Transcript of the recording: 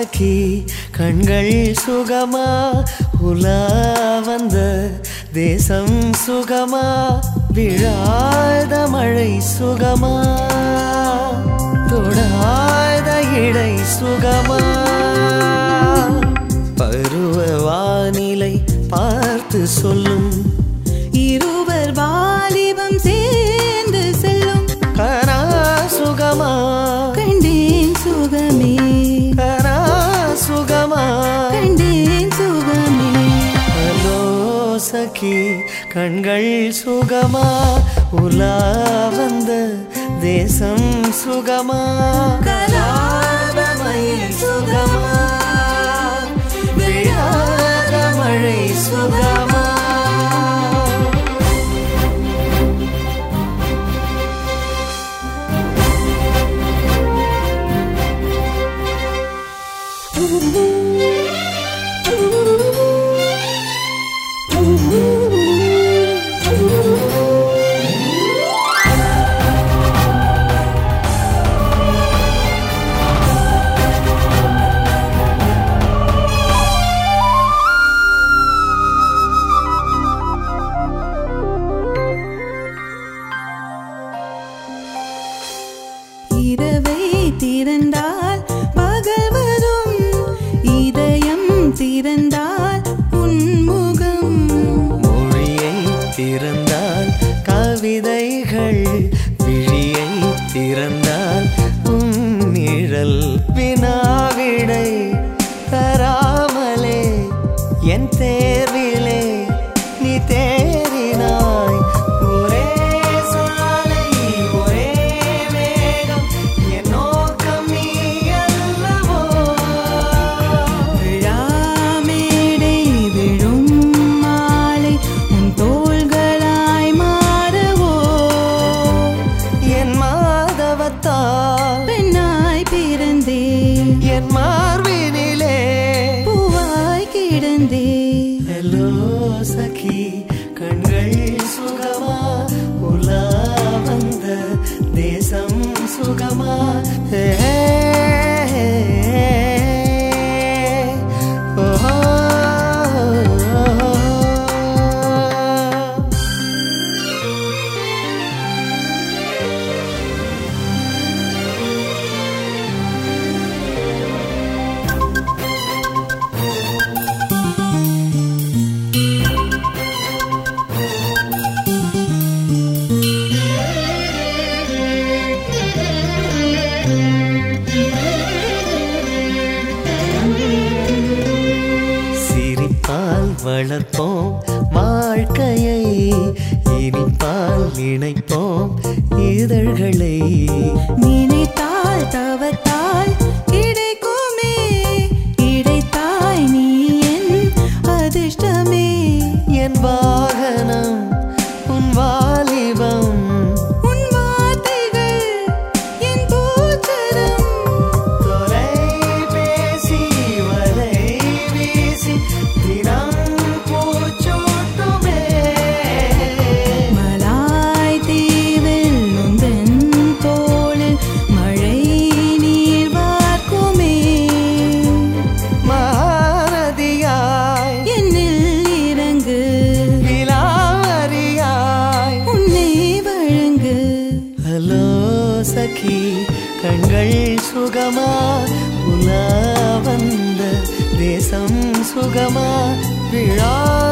சகி கண்கள் சுகமா உலா வந்த தேசம் சுகமா விழாத மழை சுகமா தொடாத இடை சுகமா பருவ வானிலை பார்த்து சொல்லும் இருவர் வாலிபம் சேர்ந்து செல்லும் கரா சுகமா கண்டேன் சுகமே கரா சுகமா கண்டேன் சுகமே ஹலோ சகி கண்கள் சுகமா உலா வந்த தேசம் சுகமா கலாபமயில் சுகமா விழாத மழை சுகமா இரவை திறந்தால் பகல் வரும் இதயம் திறந்தால் உன்முகம் மொழியை திறந்தால் கவிதைகள் விழியை திறந்தால் உன் நிழல் வினாவிடை தராமலே என் தேர்விலே நீ தேறினாய் ஒரே சாலை ஒரே வேகம் என் நோக்கம் நீ அல்லவோ விழாமேடை விழும் மாலை உன் தோள்களாய் மாறவோ என் மாதவத்தால் பெண்ணாய் பிறந்தே என் மார்பினிலே பூவாய் கிடந்தே ஹலோ சகி கண்கள் சுகமா உலா வந்த தேசம் சுகமா ஹே, ஹே, ஓஹோ. சிரிப்பால் வளர்ப்போம் வாழ்க்கையை இனிப்பால் இணைப்போம் இதழ்களை நினைத்தால் தவத்தால் கிடைக்குமே கிடைத்தாய் நீ என் அதிர்ஷ்டமே என் வாகனம் உன் வாலிபம் உன் வார்த்தைகள் என் பூச்சரம் தொலைபேசி வலை வீசி தினம் பூச்சூட்டுமே மலாய் தீவில் உந்தன் தோளில் மழை நீர் வார்க்குமே மகாநதியாய் என்னில் இறங்கு விலாவரியாய் உன்னை வழங்கு ஹலோ சகி கண்கள் சுகமா உலா வந்த தேசம் சுகமா விழா